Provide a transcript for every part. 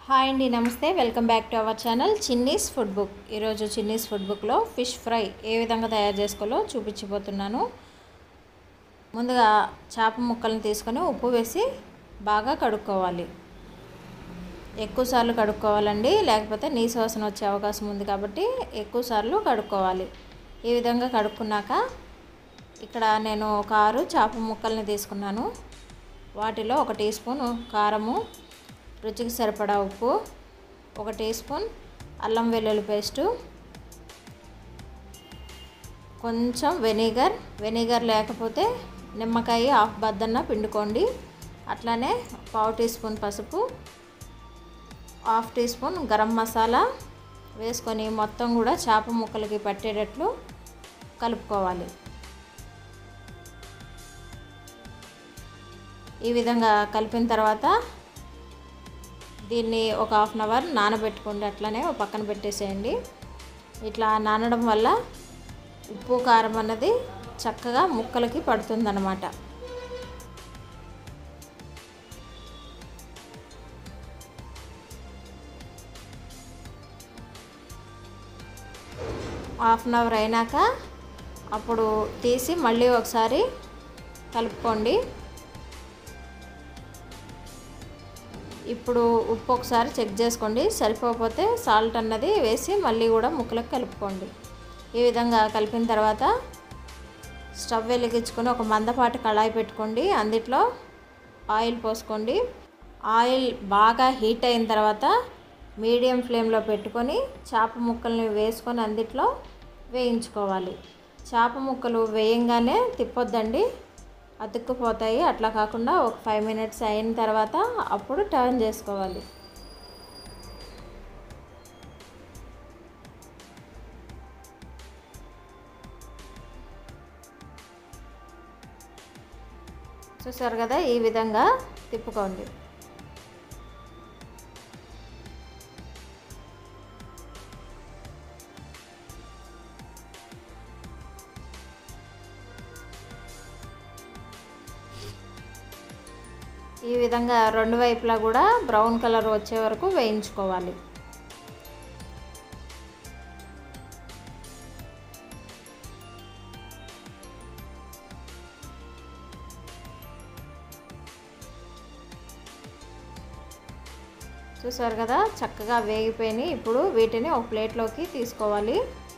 hi అండి నమస్తే welcome back to our channel Chinni's food book ఈరోజు చిన్నీస్ ఫుడ్ బుక్లో ఫిష్ ఫ్రై ఏ విధంగా తయారు చేసుకోవాలో చూపించబోతున్నాను ముందుగా చేప ముక్కలను తీసుకొని ఉప్పు వేసి బాగా కడుక్కోవాలి ఎక్కువసార్లు కడుక్కోవాలండి లేకపోతే నీసు వాసన వచ్చే అవకాశం ఉంది కాబట్టి ఎక్కువసార్లు కడుక్కోవాలి ఈ విధంగా కడుక్కున్నాక ఇక్కడ నేను ఒక ఆరు చేప ముక్కల్ని తీసుకున్నాను వాటిలో ఒక టీ స్పూన్ కారము రుచికి సరిపడా ఉప్పు ఒక టీ స్పూన్ అల్లం వెల్లుల్లి పేస్టు కొంచెం వెనిగర్ వెనిగర్ లేకపోతే నిమ్మకాయ హాఫ్ బద్దన్న పిండుకోండి అట్లానే పావు టీ స్పూన్ పసుపు half teaspoon garam masala వేసుకొని మొత్తం కూడా చేప ముక్కలకి పట్టేటట్లు కలుపుకోవాలి ఈ విధంగా కలిపిన తర్వాత దీన్ని ఒక హాఫ్ అన్ అవర్ నానబెట్టుకోండి అట్లనే ఒక పక్కన పెట్టేసేయండి ఇట్లా నానడం వల్ల ఉప్పు కారం అన్నది చక్కగా ముక్కలకి పడుతుందన్నమాట హాఫ్ అన్ అవర్ అయినాక అప్పుడు తీసి మళ్ళీ ఒకసారి కలుపుకోండి ఇప్పుడు ఉప్పు ఒకసారి చెక్ చేసుకోండి సరిపోకపోతే సాల్ట్ అన్నది వేసి మళ్ళీ కూడా ముక్కలకు కలుపుకోండి ఈ విధంగా కలిపిన తర్వాత స్టవ్ వెలిగించుకొని ఒక మందపాటి కళాయి పెట్టుకోండి అందులో ఆయిల్ పోసుకోండి ఆయిల్ బాగా హీట్ అయిన తర్వాత మీడియం ఫ్లేమ్లో పెట్టుకొని చేప ముక్కల్ని వేసుకొని అందుట్లో వేయించుకోవాలి చేప ముక్కలు వేయంగానే తిప్పొద్దండి అతుక్కుపోతాయి అట్లా కాకుండా ఒక ఫైవ్ మినిట్స్ అయిన తర్వాత అప్పుడు టర్న్ చేసుకోవాలి చూసారు కదా ఈ విధంగా తిప్పుకోండి ఈ విధంగా రెండు వైపులా కూడా బ్రౌన్ కలర్ వచ్చే వరకు వేయించుకోవాలి చూసారు కదా చక్కగా వేగిపోయినాయి ఇప్పుడు వీటిని ఒక ప్లేట్లోకి తీసుకోవాలి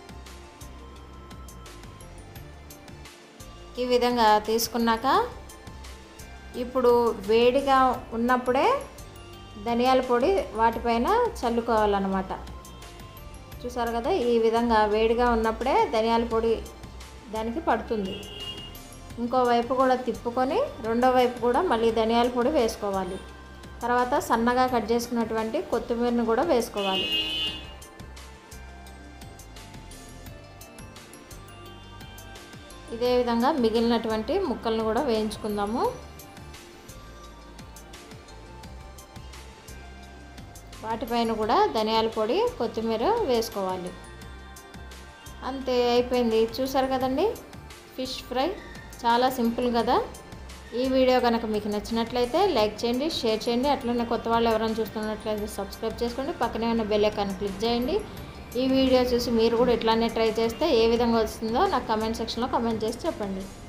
ఈ విధంగా తీసుకున్నాక ఇప్పుడు వేడిగా ఉన్నప్పుడే ధనియాల పొడి వాటిపైన చల్లుకోవాలన్నమాట చూసారు కదా ఈ విధంగా వేడిగా ఉన్నప్పుడే ధనియాల పొడి దానికి పడుతుంది ఇంకో వైపు కూడా తిప్పుకొని రెండో వైపు కూడా మళ్ళీ ధనియాల పొడి వేసుకోవాలి తర్వాత సన్నగా కట్ చేసుకున్నటువంటి కొత్తిమీరని కూడా వేసుకోవాలి ఇదే విధంగా మిగిలినటువంటి ముక్కలను కూడా వేయించుకుందాము వాటిపైన కూడా ధనియాల పొడి కొత్తిమీర వేసుకోవాలి అంతే అయిపోయింది చూసారు కదండి ఫిష్ ఫ్రై చాలా సింపుల్ కదా ఈ వీడియో కనుక మీకు నచ్చినట్లయితే లైక్ చేయండి షేర్ చేయండి అట్లనే కొత్త వాళ్ళు ఎవరైనా చూస్తున్నట్లయితే సబ్స్క్రైబ్ చేసుకోండి పక్కనే ఉన్న బెల్ ఐకాన్ క్లిక్ చేయండి ఈ వీడియో చూసి మీరు కూడా ఇట్లానే ట్రై చేస్తే ఏ విధంగా వస్తుందో నాకు కమెంట్ సెక్షన్లో కమెంట్ చేసి చెప్పండి